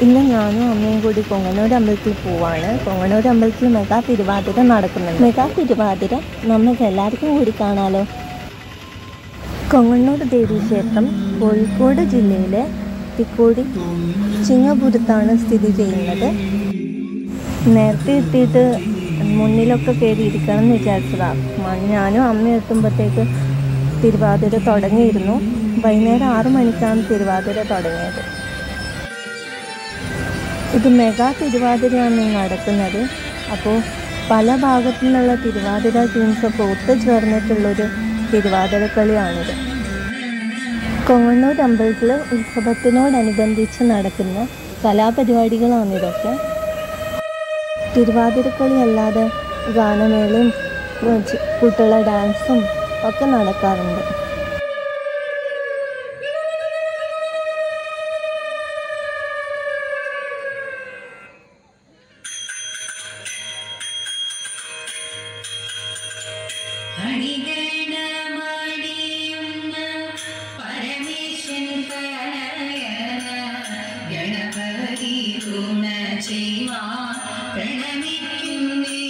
ഇന്ന് ഞാനും അമ്മയും കൂടി കൊങ്ങണൂർ അമ്പലത്തിൽ പോവാണ് കൊങ്ങണൂർ അമ്പലത്തിൽ മെഗാ തിരുവാതിര നടക്കുന്നുണ്ട് മെഗാ തിരുവാതിര നമുക്ക് എല്ലാവർക്കും കൂടി കാണാലോ കൊങ്ങണ്ണൂർ ദേവീക്ഷേത്രം കോഴിക്കോട് ജില്ലയിലെ തിക്കോടി ചിങ്ങപുരത്താണ് സ്ഥിതി ചെയ്യുന്നത് നേരത്തെ എത്തിയിട്ട് മുന്നിലൊക്കെ കയറി ഇരിക്കണം എന്ന് വിചാരിച്ചതാണ് ഞാനും അമ്മയും എത്തുമ്പോഴത്തേക്ക് തിരുവാതിര തുടങ്ങിയിരുന്നു വൈകുന്നേരം ആറു മണിക്കാണ് തിരുവാതിര തുടങ്ങിയത് ഇത് മെഗാ തിരുവാതിരയാണ് ഈ നടക്കുന്നത് അപ്പോൾ പല ഭാഗത്തു നിന്നുള്ള തിരുവാതിര ടീംസൊക്കെ ഒത്തുചേർന്നിട്ടുള്ളൊരു തിരുവാതിര കളിയാണിത് കൊങ്ങണ്ണൂർ അമ്പലത്തിൽ ഉത്സവത്തിനോടനുബന്ധിച്ച് നടക്കുന്ന കലാപരിപാടികളാണ് ഇതൊക്കെ തിരുവാതിരക്കളി അല്ലാതെ ഗാനമേളയും ഉം, കുട്ടികളുടെ ഡാൻസും ഒക്കെ നടക്കാറുണ്ട് ഹരിഗണമണിയുന്ന പരമേശ്വൻ കരയന ഗണപതി ഗുണ ചെയ്യുവാൻ പ്രണമിക്കുന്നേ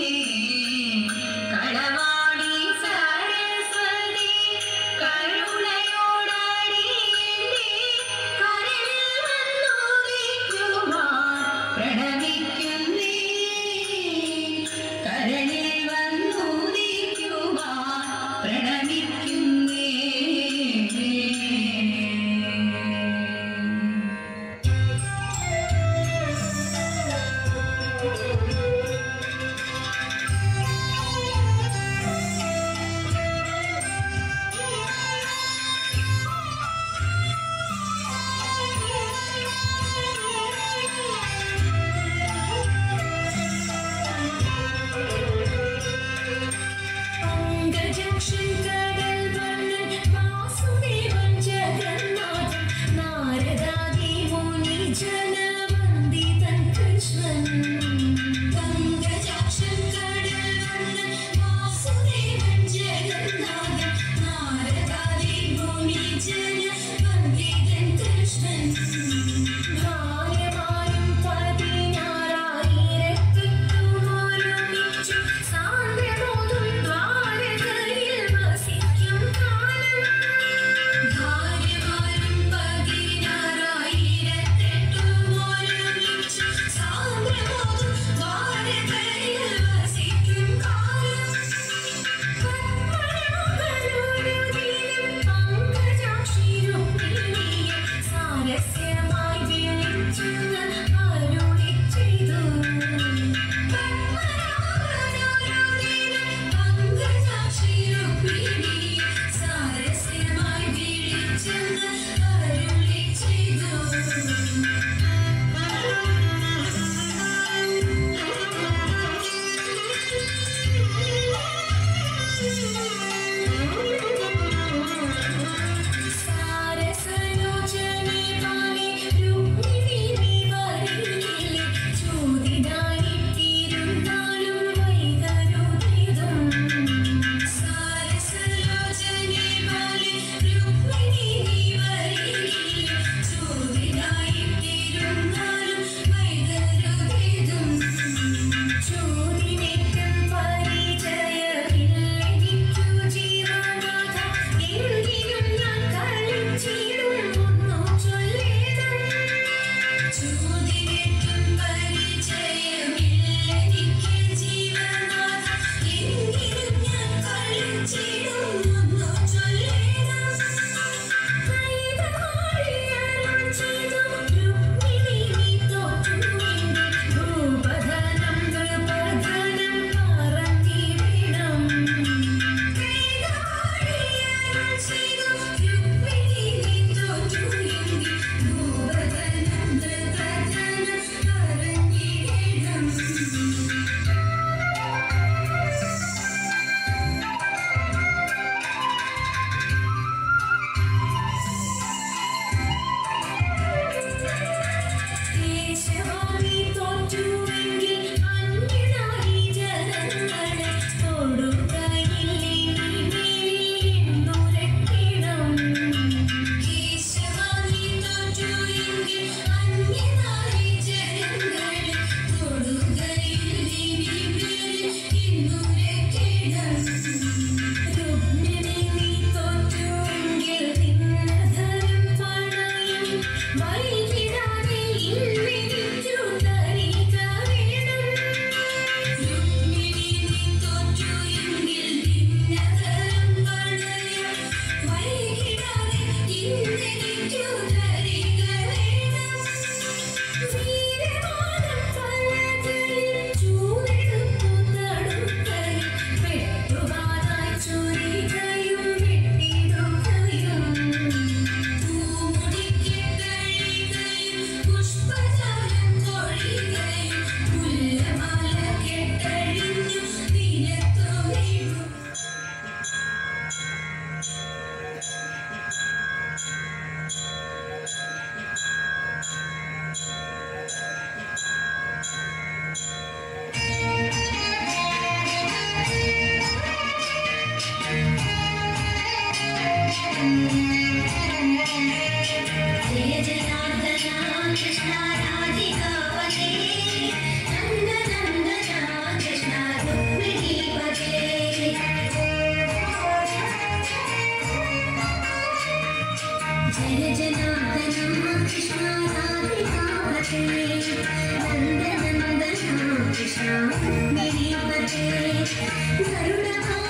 കളവാടി സരസ്വതി കരുണയോടടി കരളിൽ വന്നുദിക്കുവാൻ പ്രണമിക്കുന്നേ കരളിൽ വന്നുദിക്കുവാൻ പ്രണമിക്കുന്നേ जय जनार्दन कृष्ण राधिकापते नन्दनन्दन कृष्ण गिरिपते गरुडवा